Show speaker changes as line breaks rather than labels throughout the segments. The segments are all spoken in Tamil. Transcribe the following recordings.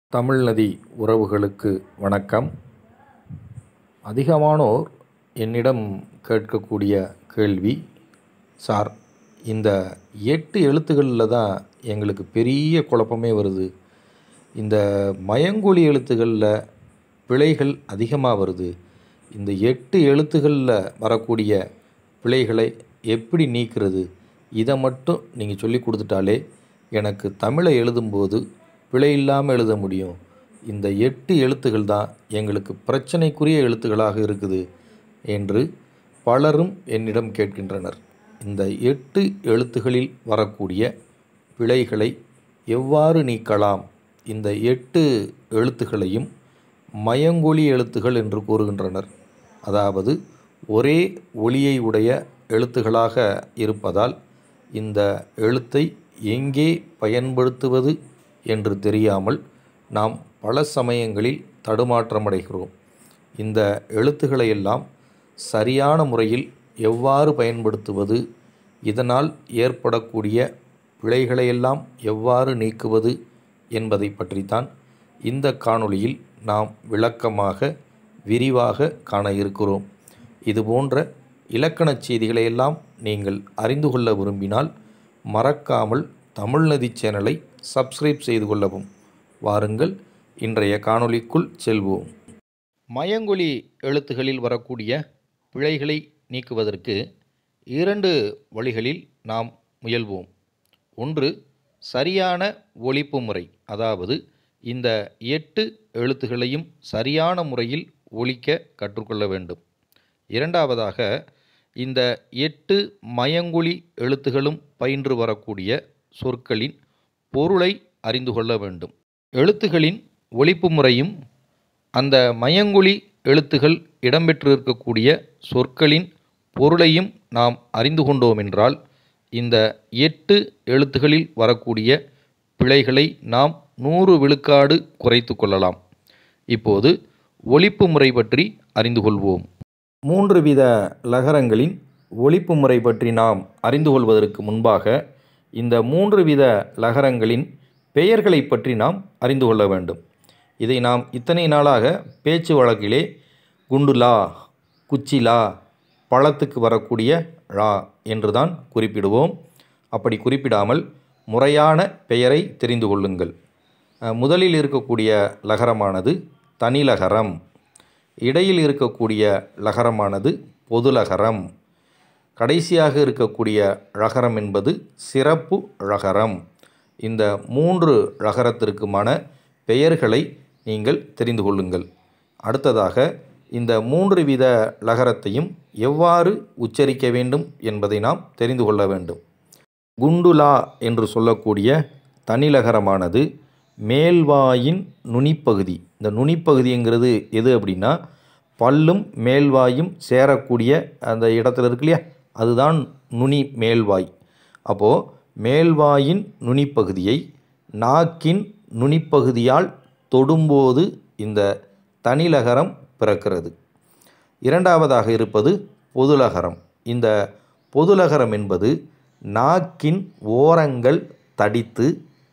தமிழ்நதி உறவுகளுக்கு வணக்கம் அதிகமானோர் என்னிடம் கேட்கக்கூடிய கேள்வி சார் இந்த எட்டு எழுத்துகளில் தான் எங்களுக்கு பெரிய குழப்பமே வருது இந்த மயங்கொலி எழுத்துகளில் பிழைகள் அதிகமாக வருது இந்த எட்டு எழுத்துகளில் வரக்கூடிய பிழைகளை எப்படி நீக்கிறது இதை மட்டும் நீங்கள் சொல்லி கொடுத்துட்டாலே எனக்கு தமிழை எழுதும்போது பிழை இல்லாமல் எழுத முடியும் இந்த எட்டு எழுத்துகள் தான் எங்களுக்கு பிரச்சனைக்குரிய எழுத்துக்களாக இருக்குது என்று பலரும் என்னிடம் கேட்கின்றனர் இந்த எட்டு எழுத்துகளில் வரக்கூடிய பிழைகளை எவ்வாறு நீக்கலாம் இந்த எட்டு எழுத்துகளையும் மயங்கொலி எழுத்துகள் என்று கூறுகின்றனர் அதாவது ஒரே ஒலியை உடைய எழுத்துகளாக இருப்பதால் இந்த எழுத்தை எங்கே பயன்படுத்துவது என்று தெரியாமல் நாம் பல சமயங்களில் தடுமாற்றமடைகிறோம் இந்த எழுத்துக்களை எல்லாம் சரியான முறையில் எவ்வாறு பயன்படுத்துவது இதனால் ஏற்படக்கூடிய பிழைகளையெல்லாம் எவ்வாறு நீக்குவது என்பதை பற்றித்தான் இந்த காணொளியில் நாம் விளக்கமாக விரிவாக காண இருக்கிறோம் இதுபோன்ற இலக்கணச் செய்திகளையெல்லாம் நீங்கள் அறிந்து கொள்ள விரும்பினால் மறக்காமல் தமிழ்நதி சேனலை சப்ஸ்கிரைப் செய்து கொள்ளவும் வாருங்கள் இன்றைய காணொளிக்குள் செல்வோம் மயங்கொலி எழுத்துகளில் வரக்கூடிய பிழைகளை நீக்குவதற்கு இரண்டு வழிகளில் நாம் முயல்வோம் ஒன்று சரியான ஒலிப்பு முறை அதாவது இந்த எட்டு எழுத்துகளையும் சரியான முறையில் ஒலிக்க கற்றுக்கொள்ள வேண்டும் இரண்டாவதாக இந்த எட்டு மயங்கொலி எழுத்துகளும் பயின்று வரக்கூடிய சொற்களின் பொருளை அறிந்து கொள்ள வேண்டும் எழுத்துகளின் ஒலிப்பு முறையும் அந்த மயங்கொலி எழுத்துகள் இடம்பெற்றிருக்கக்கூடிய சொற்களின் பொருளையும் நாம் அறிந்து கொண்டோம் என்றால் இந்த எட்டு எழுத்துகளில் வரக்கூடிய பிழைகளை நாம் நூறு விழுக்காடு குறைத்து கொள்ளலாம் இப்போது ஒலிப்பு முறை பற்றி அறிந்து கொள்வோம் மூன்று வித லகரங்களின் ஒலிப்பு முறை பற்றி நாம் அறிந்து கொள்வதற்கு முன்பாக இந்த மூன்று வித லகரங்களின் பெயர்களை பற்றி நாம் அறிந்து கொள்ள வேண்டும் இதை நாம் இத்தனை நாளாக பேச்சு வழக்கிலே குண்டுலா குச்சிலா பழத்துக்கு வரக்கூடிய ழா என்று தான் குறிப்பிடுவோம் அப்படி குறிப்பிடாமல் முறையான பெயரை தெரிந்து கொள்ளுங்கள் முதலில் இருக்கக்கூடிய லகரமானது தனிலகரம் இடையில் இருக்கக்கூடிய லகரமானது பொதுலகரம் கடைசியாக இருக்கக்கூடிய ழகரம் என்பது சிறப்பு ழகரம் இந்த மூன்று ழகரத்திற்குமான பெயர்களை நீங்கள் தெரிந்து கொள்ளுங்கள் அடுத்ததாக இந்த மூன்று வித லகரத்தையும் எவ்வாறு உச்சரிக்க வேண்டும் என்பதை நாம் தெரிந்து கொள்ள வேண்டும் குண்டுலா என்று சொல்லக்கூடிய தனிலகரமானது மேல்வாயின் நுனிப்பகுதி இந்த நுனிப்பகுதிங்கிறது எது அப்படின்னா பல்லும் மேல்வாயும் சேரக்கூடிய அந்த இடத்துல இருக்கு இல்லையா அதுதான் நுனி மேல்வாய் அப்போது மேல்வாயின் நுனிப்பகுதியை நாக்கின் நுனிப்பகுதியால் தொடும்போது இந்த தனிலகரம் பிறக்கிறது இரண்டாவதாக இருப்பது பொதுலகரம் இந்த பொதுலகரம் என்பது நாக்கின் ஓரங்கள் தடித்து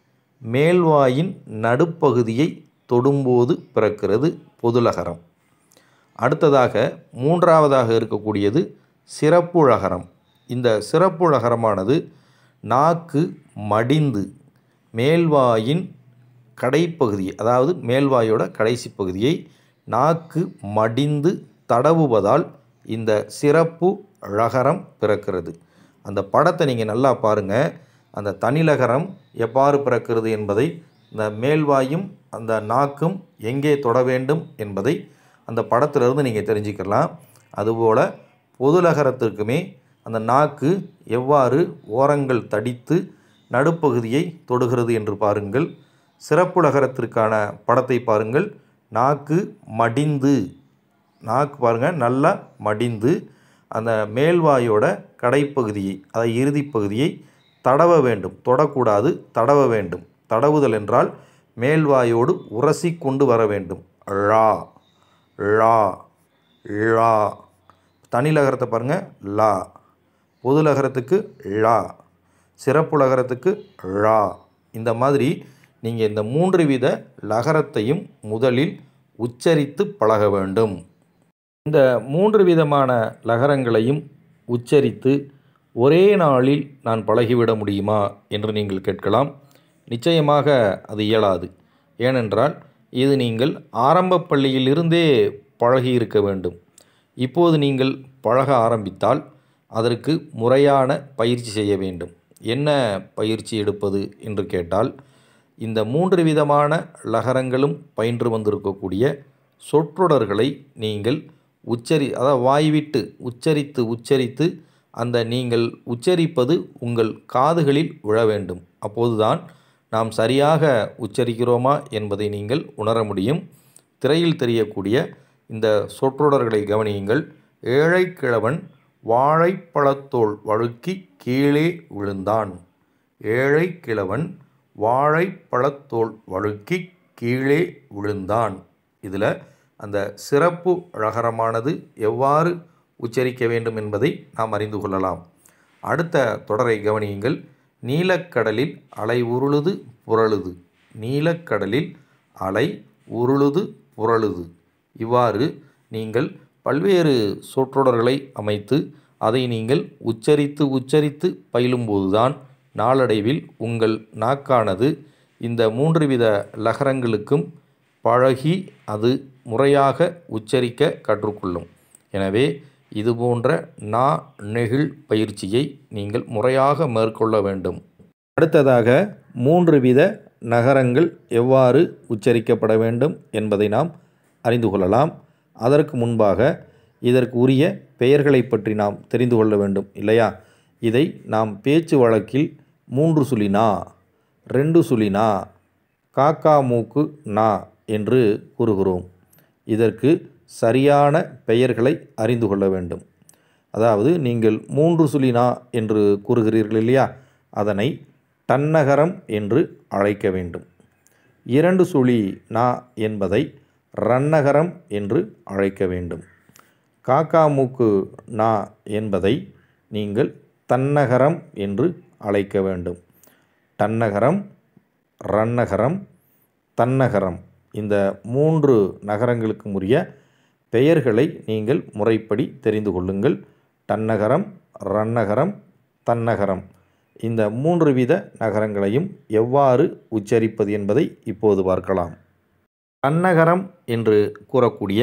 மேல்வாயின் நடுப்பகுதியை தொடும்போது பிறக்கிறது பொதுலகரம் அடுத்ததாக மூன்றாவதாக இருக்கக்கூடியது சிறப்புழகரம் இந்த சிறப்புழகரமானது நாக்கு மடிந்து மேல்வாயின் கடைப்பகுதி அதாவது மேல்வாயோட கடைசி பகுதியை நாக்கு மடிந்து தடவுவதால் இந்த சிறப்பு ழகரம் பிறக்கிறது அந்த படத்தை நீங்கள் நல்லா பாருங்கள் அந்த தனிலகரம் எவ்வாறு பிறக்கிறது என்பதை இந்த மேல்வாயும் அந்த நாக்கும் எங்கே தொட வேண்டும் என்பதை அந்த படத்திலிருந்து நீங்கள் தெரிஞ்சுக்கலாம் அதுபோல் பொதுலகரத்திற்குமே அந்த நாக்கு எவ்வாறு ஓரங்கள் தடித்து நடுப்பகுதியை தொடுகிறது என்று பாருங்கள் சிறப்புலகரத்திற்கான படத்தை பாருங்கள் நாக்கு மடிந்து நாக்கு பாருங்கள் நல்லா மடிந்து அந்த மேல்வாயோட கடைப்பகுதியை அதை இறுதி பகுதியை தடவ வேண்டும் தொடக்கூடாது தடவ வேண்டும் தடவுதல் என்றால் மேல்வாயோடு உரசி கொண்டு வர வேண்டும் ழா ழா ழா தனிலகரத்தை பாருங்கள் லா பொதுலகரத்துக்கு ழா சிறப்புலகரத்துக்கு ழா இந்த மாதிரி நீங்கள் இந்த மூன்று வித லகரத்தையும் முதலில் உச்சரித்து பழக வேண்டும் இந்த மூன்று விதமான லகரங்களையும் உச்சரித்து ஒரே நாளில் நான் பழகிவிட முடியுமா என்று நீங்கள் கேட்கலாம் நிச்சயமாக அது இயலாது ஏனென்றால் இது நீங்கள் ஆரம்ப பள்ளியிலிருந்தே பழகியிருக்க வேண்டும் இப்போது நீங்கள் பழக ஆரம்பித்தால் அதற்கு முறையான பயிற்சி செய்ய வேண்டும் என்ன பயிற்சி எடுப்பது என்று கேட்டால் இந்த மூன்று விதமான லகரங்களும் பயின்று வந்திருக்கக்கூடிய சொற்றொடர்களை நீங்கள் உச்சரி அதாவது வாய்விட்டு உச்சரித்து உச்சரித்து அந்த நீங்கள் உச்சரிப்பது உங்கள் காதுகளில் விழ வேண்டும் அப்போதுதான் நாம் சரியாக உச்சரிக்கிறோமா என்பதை நீங்கள் உணர முடியும் திரையில் தெரியக்கூடிய இந்த சொற்றொடர்களை கவனியுங்கள் ஏழை கிழவன் வாழைப்பழத்தோல் வழுக்கி கீழே விழுந்தான் ஏழை கிழவன் வாழைப்பழத்தோல் வழுக்கி கீழே விழுந்தான் இதில் அந்த சிறப்பு அழகரமானது எவ்வாறு உச்சரிக்க வேண்டும் என்பதை நாம் அறிந்து கொள்ளலாம் அடுத்த தொடரை கவனியுங்கள் நீலக்கடலில் அலை உருளுது புரளுது நீலக்கடலில் அலை உருளுது புரளுது இவ்வாறு நீங்கள் பல்வேறு சொற்றொடர்களை அமைத்து அதை நீங்கள் உச்சரித்து உச்சரித்து பயிலும்போதுதான் நாளடைவில் உங்கள் நாக்கானது இந்த மூன்று வித லகரங்களுக்கும் பழகி அது முறையாக உச்சரிக்க கற்றுக்கொள்ளும் எனவே இதுபோன்ற நா நெகிழ் பயிற்சியை நீங்கள் முறையாக மேற்கொள்ள வேண்டும் அடுத்ததாக மூன்று வித நகரங்கள் எவ்வாறு உச்சரிக்கப்பட வேண்டும் என்பதை நாம் அறிந்து கொள்ளலாம் அதற்கு முன்பாக இதற்கு உரிய பெயர்களை பற்றி நாம் தெரிந்து கொள்ள வேண்டும் இல்லையா இதை நாம் பேச்சு வழக்கில் மூன்று சுழினா ரெண்டு சுழினா காக்கா மூக்கு நா என்று கூறுகிறோம் இதற்கு சரியான பெயர்களை அறிந்து கொள்ள வேண்டும் அதாவது நீங்கள் மூன்று சுழினா என்று கூறுகிறீர்கள் இல்லையா அதனை தன்னகரம் என்று அழைக்க வேண்டும் இரண்டு சுழி நா என்பதை ரன்னகரம் என்று அழைக்க வேண்டும் காக்கா மூக்கு நா என்பதை நீங்கள் தன்னகரம் என்று அழைக்க வேண்டும் தன்னகரம் ரன்னகரம் தன்னகரம் இந்த மூன்று நகரங்களுக்கும் உரிய பெயர்களை நீங்கள் முறைப்படி தெரிந்து கொள்ளுங்கள் தன்னகரம் ரன்னகரம் தன்னகரம் இந்த மூன்று வித நகரங்களையும் எவ்வாறு உச்சரிப்பது என்பதை இப்போது பார்க்கலாம் தன்னகரம் என்று கூறக்கூடிய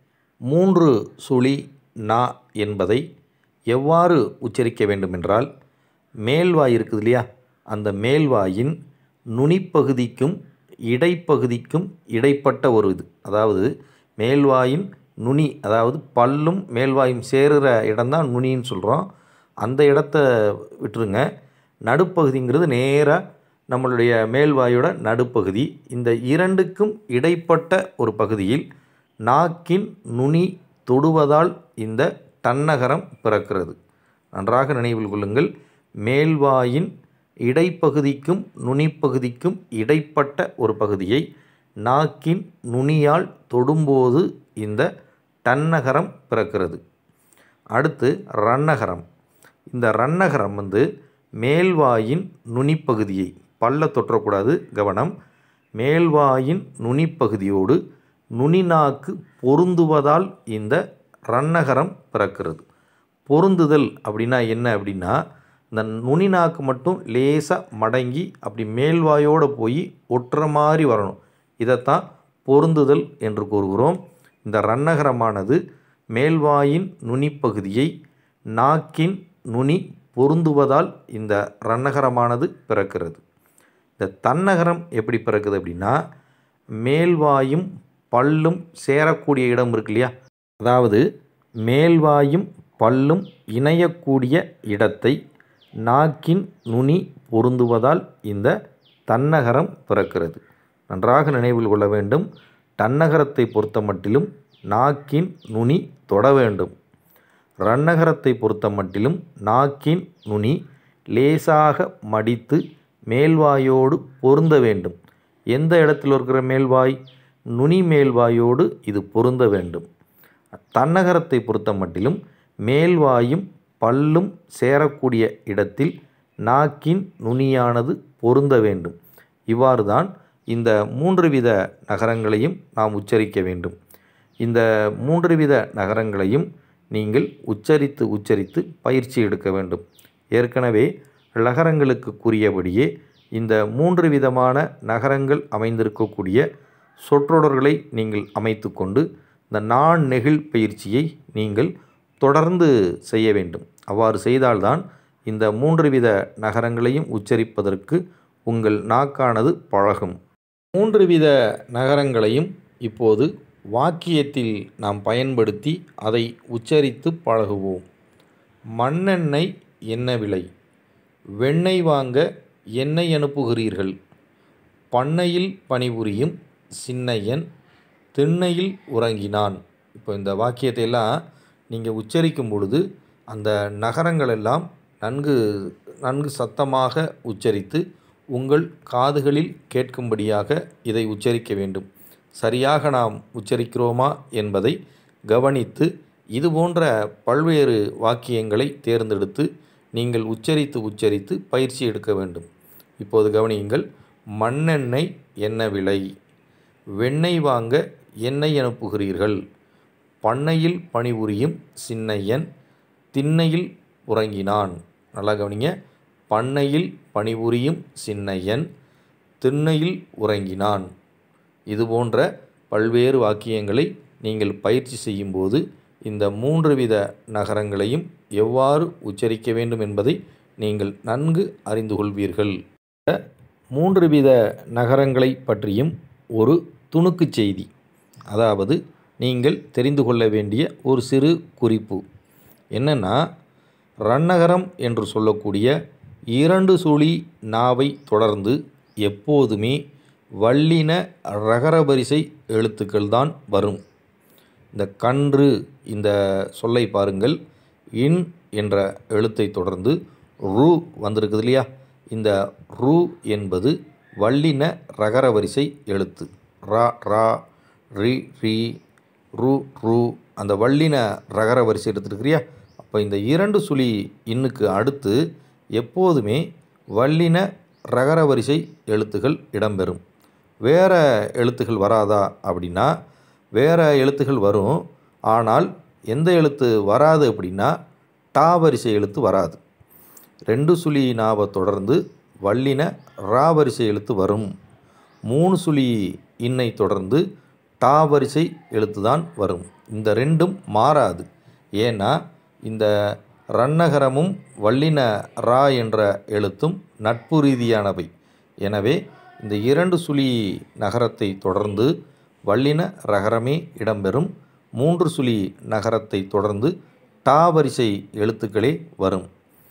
மூன்று சுழி நா என்பதை எவ்வாறு உச்சரிக்க வேண்டுமென்றால் மேல்வாய் இருக்குது இல்லையா அந்த மேல்வாயின் நுனிப்பகுதிக்கும் இடைப்பகுதிக்கும் இடைப்பட்ட ஒரு இது அதாவது மேல்வாயின் நுனி அதாவது பல்லும் மேல்வாயும் சேருகிற இடம்தான் நுனின்னு சொல்கிறோம் அந்த இடத்த விட்டுருங்க நடுப்பகுதிங்கிறது நேராக நம்மளுடைய மேல்வாயோட நடுப்பகுதி இந்த இரண்டுக்கும் இடைப்பட்ட ஒரு பகுதியில் நாக்கின் நுனி தொடுவதால் இந்த தன்னகரம் பிறக்கிறது நன்றாக நினைவில் கொள்ளுங்கள் மேல்வாயின் இடைப்பகுதிக்கும் நுனிப்பகுதிக்கும் இடைப்பட்ட ஒரு பகுதியை நாக்கின் நுனியால் தொடும்போது இந்த தன்னகரம் பிறக்கிறது அடுத்து ரன்னகரம் இந்த ரன்னகரம் வந்து மேல்வாயின் நுனிப்பகுதியை பல்ல தொற்றக்கூடாது கவனம் மேல்வாயின் நுனிப்பகுதியோடு நுனிநாக்கு பொருந்துவதால் இந்த ரன்னகரம் பிறக்கிறது பொருந்துதல் அப்படின்னா என்ன அப்படின்னா இந்த நுனிநாக்கு மட்டும் லேசாக மடங்கி அப்படி மேல்வாயோடு போய் ஒட்டுற மாதிரி வரணும் இதைத்தான் பொருந்துதல் என்று கூறுகிறோம் இந்த ரன்னகரமானது மேல்வாயின் நுனிப்பகுதியை நாக்கின் நுனி பொருந்துவதால் இந்த ரன்னகரமானது பிறக்கிறது இந்த தன்னகரம் எப்படி பிறக்குது அப்படின்னா மேல்வாயும் பல்லும் சேரக்கூடிய இடம் இருக்கு இல்லையா அதாவது மேல்வாயும் பல்லும் இணையக்கூடிய இடத்தை நாக்கின் நுனி பொருந்துவதால் இந்த தன்னகரம் பிறக்கிறது நன்றாக நினைவில் கொள்ள வேண்டும் தன்னகரத்தை பொறுத்த மட்டிலும் நாக்கின் நுனி தொட வேண்டும் ரன்னகரத்தை பொறுத்த மட்டிலும் நாக்கின் நுனி லேசாக மடித்து மேல்வாயோடு பொருந்த வேண்டும் எந்த இடத்தில் இருக்கிற மேல்வாய் நுனி மேல்வாயோடு இது பொருந்த வேண்டும் தன்னகரத்தை பொறுத்த மட்டிலும் மேல்வாயும் பல்லும் சேரக்கூடிய இடத்தில் நாக்கின் நுனியானது பொருந்த வேண்டும் இவ்வாறு தான் இந்த மூன்று வித நகரங்களையும் நாம் உச்சரிக்க வேண்டும் இந்த மூன்று வித நகரங்களையும் நீங்கள் உச்சரித்து உச்சரித்து பயிற்சி எடுக்க வேண்டும் ஏற்கனவே லகரங்களுக்கு கூறியபடியே இந்த மூன்று விதமான நகரங்கள் அமைந்திருக்கக்கூடிய சொற்றொடர்களை நீங்கள் அமைத்து கொண்டு இந்த நான் நெகிழ் பயிற்சியை நீங்கள் தொடர்ந்து செய்ய வேண்டும் அவ்வாறு செய்தால்தான் இந்த மூன்று வித நகரங்களையும் உச்சரிப்பதற்கு உங்கள் நாக்கானது பழகும் மூன்று வித நகரங்களையும் இப்போது வாக்கியத்தில் நாம் பயன்படுத்தி அதை உச்சரித்து பழகுவோம் மண்ணெண்ணெய் என்ன விலை வெண்ணெய் வாங்க எண்ணெய் அனுப்புகிறீர்கள் பண்ணையில் பணிபுரியும் சின்னையன் திண்ணையில் உறங்கினான் இப்போ இந்த வாக்கியத்தை எல்லாம் நீங்கள் உச்சரிக்கும் பொழுது அந்த நகரங்கள் எல்லாம் நன்கு நன்கு சத்தமாக உச்சரித்து உங்கள் காதுகளில் கேட்கும்படியாக இதை உச்சரிக்க வேண்டும் சரியாக நாம் உச்சரிக்கிறோமா என்பதை கவனித்து இது போன்ற பல்வேறு வாக்கியங்களை தேர்ந்தெடுத்து நீங்கள் உச்சரித்து உச்சரித்து பயிற்சி எடுக்க வேண்டும் இப்போது கவனியுங்கள் மண்ணெண்ணெய் என்ன விலை வெண்ணெய் வாங்க எண்ணெய் அனுப்புகிறீர்கள் பண்ணையில் பணிபுரியும் சின்னையன் திண்ணையில் உறங்கினான் நல்லா கவனிங்க பண்ணையில் பணிபுரியும் சின்னையன் திண்ணையில் உறங்கினான் இது போன்ற பல்வேறு வாக்கியங்களை நீங்கள் பயிற்சி செய்யும்போது இந்த மூன்று வித நகரங்களையும் எவ்வாறு உச்சரிக்க வேண்டும் என்பதை நீங்கள் நன்கு அறிந்து கொள்வீர்கள் மூன்று வித நகரங்களை பற்றியும் ஒரு துணுக்குச் செய்தி அதாவது நீங்கள் தெரிந்து கொள்ள வேண்டிய ஒரு சிறு குறிப்பு என்னென்னா ரன்னகரம் என்று சொல்லக்கூடிய இரண்டு சுழி நாவை தொடர்ந்து எப்போதுமே வல்லின ரகரவரிசை எழுத்துக்கள் தான் வரும் இந்த கன்று இந்த சொல்லை பாருங்கள் இன் என்ற எழுத்தை தொடர்ந்து ரு வந்திருக்குது இல்லையா இந்த ரு என்பது வல்லின ரகர வரிசை எழுத்து ரா ரா ரி ரி ரு ரு அந்த வல்லின ரகர வரிசை எடுத்துருக்கிறியா அப்போ இந்த இரண்டு சுழி இன்னுக்கு அடுத்து எப்போதுமே வல்லின ரகர வரிசை எழுத்துகள் இடம்பெறும் வேறு எழுத்துகள் வராதா அப்படின்னா வேறு எழுத்துகள் வரும் ஆனால் எந்த எழுத்து வராது அப்படின்னா டா வரிசை எழுத்து வராது ரெண்டு சுழி நாவை தொடர்ந்து வல்லின ரா வரிசை எழுத்து வரும் மூணு சுழி இன்னை தொடர்ந்து டா வரிசை எழுத்து தான் வரும் இந்த ரெண்டும் மாறாது ஏன்னா இந்த ரன்னகரமும் வல்லின ரா என்ற எழுத்தும் நட்பு ரீதியானவை எனவே இந்த இரண்டு சுழி நகரத்தை தொடர்ந்து வல்லின ரகரமே இடம்பெறும் மூன்று சுழி நகரத்தை தொடர்ந்து டா வரிசை எழுத்துக்களே வரும்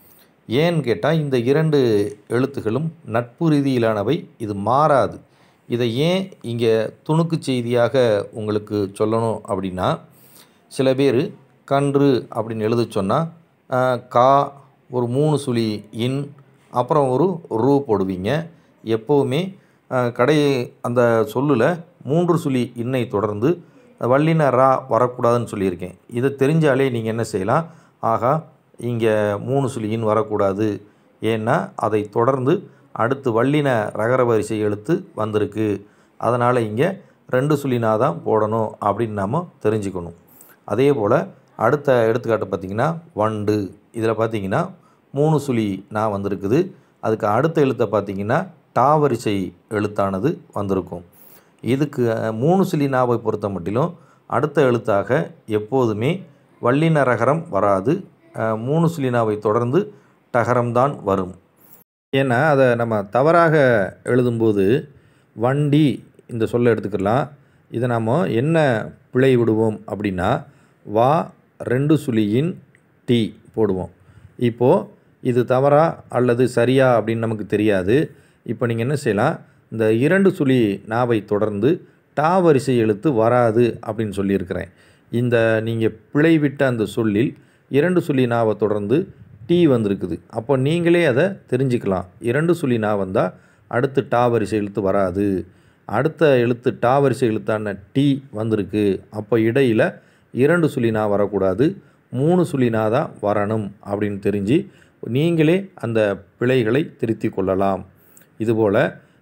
ஏன்னு கேட்டால் இந்த இரண்டு எழுத்துகளும் நட்பு ரீதியிலானவை இது மாறாது இதை ஏன் இங்கே துணுக்கு செய்தியாக உங்களுக்கு சொல்லணும் அப்படின்னா சில பேர் கன்று அப்படின்னு எழுத சொன்னால் கா ஒரு மூணு சுழி இன் அப்புறம் ஒரு ரூ போடுவீங்க எப்போவுமே கடை அந்த சொல்லில் மூன்று சுழி இன்னை தொடர்ந்து வல்லின ரா வரக்கூடாதுன்னு சொல்லியிருக்கேன் இதை தெரிஞ்சாலே நீங்கள் என்ன செய்யலாம் ஆகா இங்கே மூணு சுழி இன் வரக்கூடாது ஏன்னா அதை தொடர்ந்து அடுத்து வல்லின ரகர வரிசை எழுத்து வந்திருக்கு அதனால் இங்கே ரெண்டு சுழினா தான் போடணும் அப்படின்னு நாம் தெரிஞ்சுக்கணும் அதே போல் அடுத்த எடுத்துக்காட்டு பார்த்திங்கன்னா வண்டு இதில் பார்த்திங்கன்னா மூணு சுழி நான் வந்திருக்குது அதுக்கு அடுத்த எழுத்தை பார்த்திங்கன்னா டா வரிசை எழுத்தானது வந்திருக்கும் இதுக்கு மூணு சுழி நாவை பொறுத்த மட்டிலும் அடுத்த எழுத்தாக எப்போதுமே வல்லின ரகரம் வராது மூணு சுழி நாவை தொடர்ந்து டகரம்தான் வரும் ஏன்னா அதை நம்ம தவறாக எழுதும்போது வண்டி இந்த சொல்லை எடுத்துக்கலாம் இதை நாம் என்ன பிழை விடுவோம் அப்படின்னா வா ரெண்டு சுழியின் டி போடுவோம் இப்போது இது தவறா அல்லது சரியா அப்படின்னு நமக்கு தெரியாது இப்போ நீங்கள் என்ன செய்யலாம் இந்த இரண்டு சுழி நாவை தொடர்ந்து டா வரிசை எழுத்து வராது அப்படின்னு சொல்லியிருக்கிறேன் இந்த நீங்கள் பிழை விட்ட அந்த சொல்லில் இரண்டு சுழி நாவை தொடர்ந்து டி வந்திருக்குது அப்போ நீங்களே அதை தெரிஞ்சுக்கலாம் இரண்டு சுழி நா வந்தால் அடுத்து டா வரிசை எழுத்து வராது அடுத்த எழுத்து டா வரிசை எழுத்தான டி வந்திருக்கு அப்போ இடையில் இரண்டு சுழி நா வரக்கூடாது மூணு சுழி நா தான் வரணும் அப்படின்னு தெரிஞ்சு நீங்களே அந்த பிழைகளை திருத்தி கொள்ளலாம் இதுபோல்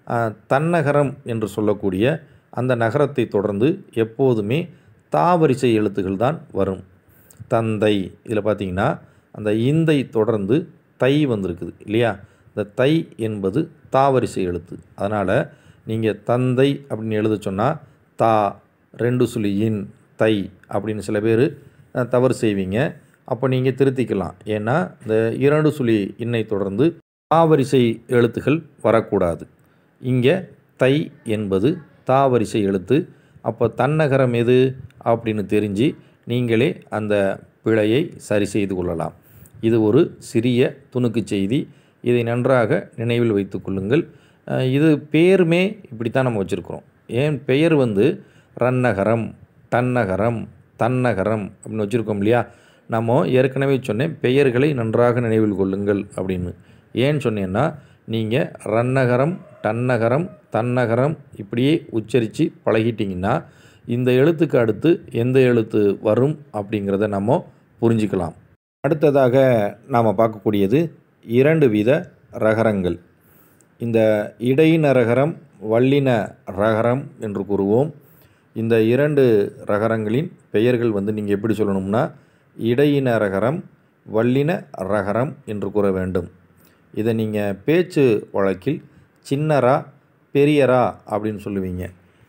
அஹ், தன்னகரம் என்று சொல்லக்கூடிய அந்த நகரத்தை தொடர்ந்து எப்போதுமே தாவரிசை எழுத்துக்கள் தான் வரும் தந்தை இதில் பார்த்தீங்கன்னா அந்த இந்தை தொடர்ந்து தை வந்திருக்குது இல்லையா இந்த தை என்பது தாவரிசை எழுத்து அதனால் நீங்கள் தந்தை அப்படின்னு எழுத சொன்னால் தா ரெண்டு சுழி இன் தை அப்படின்னு சில பேர் அஹ், தவறு செய்வீங்க அப்போ நீங்கள் திருத்திக்கலாம் ஏன்னா இந்த இரண்டு சுழி இன்னை தொடர்ந்து தாவரிசை எழுத்துகள் வரக்கூடாது இங்கே தை என்பது தாவரிசை எழுத்து அப்போ தன்னகரம் எது அப்படின்னு தெரிஞ்சு நீங்களே அந்த பிழையை சரி செய்து கொள்ளலாம் இது ஒரு சிறிய துணுக்கு செய்தி இதை நன்றாக நினைவில் வைத்து கொள்ளுங்கள் அஹ் இது பேருமே இப்படித்தான் நம்ம வச்சுருக்குறோம் ஏன் பெயர் வந்து ரன்னகரம் டன்னகரம் தன்னகரம் அப்படின்னு வச்சுருக்கோம் இல்லையா நம்ம ஏற்கனவே சொன்னேன் பெயர்களை நன்றாக நினைவில் கொள்ளுங்கள் அப்படின்னு ஏன்னு சொன்னேன்னா நீங்கள் ரன்னகரம் டன்னகரம் தன்னகரம் இப்படியே உச்சரித்து பழகிட்டிங்கன்னா இந்த எழுத்துக்கு அடுத்து எந்த எழுத்து வரும் அப்படிங்கிறத நம்ம புரிஞ்சுக்கலாம் அடுத்ததாக நாம் பார்க்கக்கூடியது இரண்டு வித ரகரங்கள் இந்த இடையின ரகரம் வல்லின ரகரம் என்று கூறுவோம் இந்த இரண்டு ரகரங்களின் பெயர்கள் வந்து நீங்கள் எப்படி சொல்லணும்னா இடையின ரகரம் வல்லின ரகரம் என்று கூற வேண்டும் இதை நீங்கள் பேச்சு வழக்கில் சின்னரா பெரியரா அப்படின்னு சொல்லுவீங்க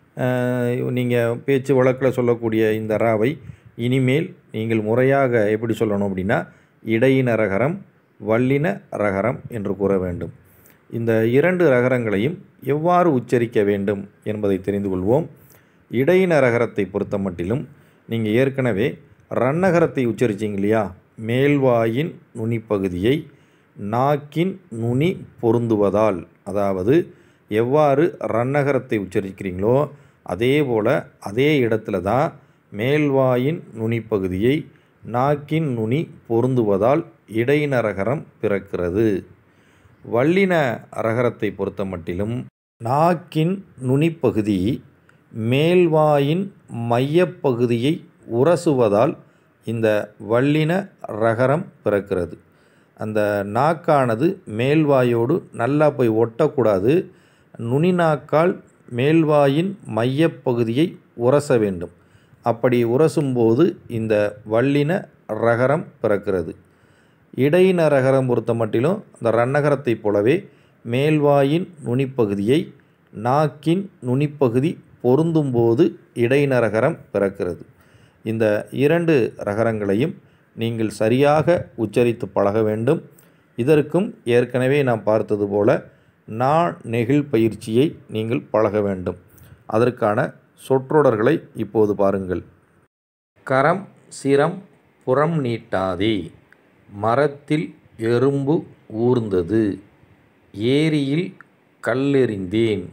நீங்கள் பேச்சு வழக்கில் சொல்லக்கூடிய இந்த ராவை இனிமேல் நீங்கள் முறையாக எப்படி சொல்லணும் அப்படின்னா இடையின ரகரம் வல்லின ரகரம் என்று கூற வேண்டும் இந்த இரண்டு ரகரங்களையும் எவ்வாறு உச்சரிக்க வேண்டும் என்பதை தெரிந்து கொள்வோம் இடையின ரகரத்தை பொறுத்த மட்டிலும் நீங்கள் ஏற்கனவே ரன்னகரத்தை உச்சரிச்சிங்க இல்லையா மேல்வாயின் நுனிப்பகுதியை நாக்கின் நுனி பொருந்துவதால் அதாவது எவ்வாறு ரன்னகரத்தை உச்சரிக்கிறீங்களோ அதே போல் அதே இடத்துல தான் மேல்வாயின் நுனிப்பகுதியை நாக்கின் நுனி பொருந்துவதால் இடைநரகரம் பிறக்கிறது வல்லின ரகரத்தை பொறுத்த மட்டிலும் நாக்கின் நுனிப்பகுதி மேல்வாயின் மையப்பகுதியை உரசுவதால் இந்த வல்லின ரகரம் பிறக்கிறது அந்த நாக்கானது மேல்வாயோடு நல்லா போய் ஒட்டக்கூடாது நுனி நாக்கால் மேல்வாயின் மையப்பகுதியை உரச வேண்டும் அப்படி உரசும்போது இந்த வல்லின ரகரம் பிறக்கிறது இடையின ரகரம் பொறுத்த மட்டிலும் அந்த ரன்னகரத்தைப் போலவே மேல்வாயின் நுனிப்பகுதியை நாக்கின் நுனிப்பகுதி பொருந்தும்போது இடைநரகரம் பிறக்கிறது இந்த இரண்டு ரகரங்களையும் நீங்கள் சரியாக உச்சரித்து பழக வேண்டும் இதற்கும் ஏற்கனவே நாம் பார்த்தது போல நா நெகிழ் பயிற்சியை நீங்கள் பழக வேண்டும் அதற்கான சொற்றொடர்களை இப்போது பாருங்கள் கரம் சிரம் புறம் நீட்டாதே மரத்தில் எறும்பு ஊர்ந்தது ஏரியில் கல்லெறிந்தேன்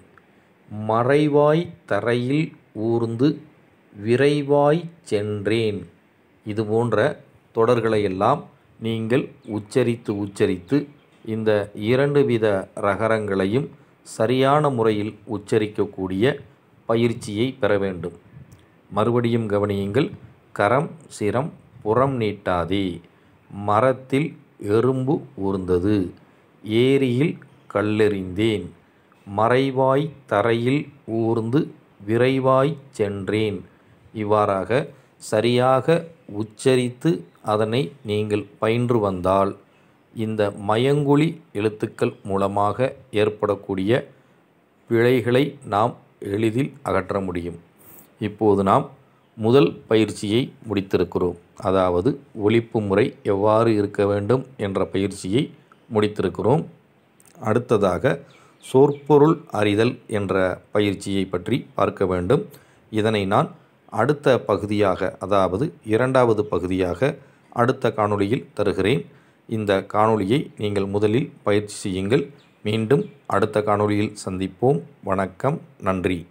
மறைவாய் தரையில் ஊர்ந்து விரைவாய் சென்றேன் இது போன்ற தொடர்களையெல்லாம் நீங்கள் உச்சரித்து உச்சரித்து இந்த இரண்டு வித ரகரங்களையும் சரியான முறையில் உச்சரிக்கக்கூடிய பயிற்சியை பெற வேண்டும் மறுபடியும் கவனியுங்கள் கரம் சிரம் புறம் நீட்டாதே மரத்தில் எறும்பு ஊர்ந்தது ஏரியில் கல்லெறிந்தேன் மறைவாய் தரையில் ஊர்ந்து விரைவாய் சென்றேன் இவ்வாறாக சரியாக உச்சரித்து அதனை நீங்கள் பயின்று வந்தால் இந்த மயங்குழி எழுத்துக்கள் மூலமாக ஏற்படக்கூடிய பிழைகளை நாம் எளிதில் அகற்ற முடியும் இப்போது நாம் முதல் பயிற்சியை முடித்திருக்கிறோம் அதாவது ஒலிப்பு முறை எவ்வாறு இருக்க வேண்டும் என்ற பயிற்சியை முடித்திருக்கிறோம் அடுத்ததாக சொற்பொருள் அறிதல் என்ற பயிற்சியை பற்றி பார்க்க வேண்டும் இதனை நான் அடுத்த பகுதியாக அதாவது இரண்டாவது பகுதியாக அடுத்த காணொளியில் தருகிறேன் இந்த காணொளியை நீங்கள் முதலில் பயிற்சி செய்யுங்கள் மீண்டும் அடுத்த காணொளியில் சந்திப்போம் வணக்கம் நன்றி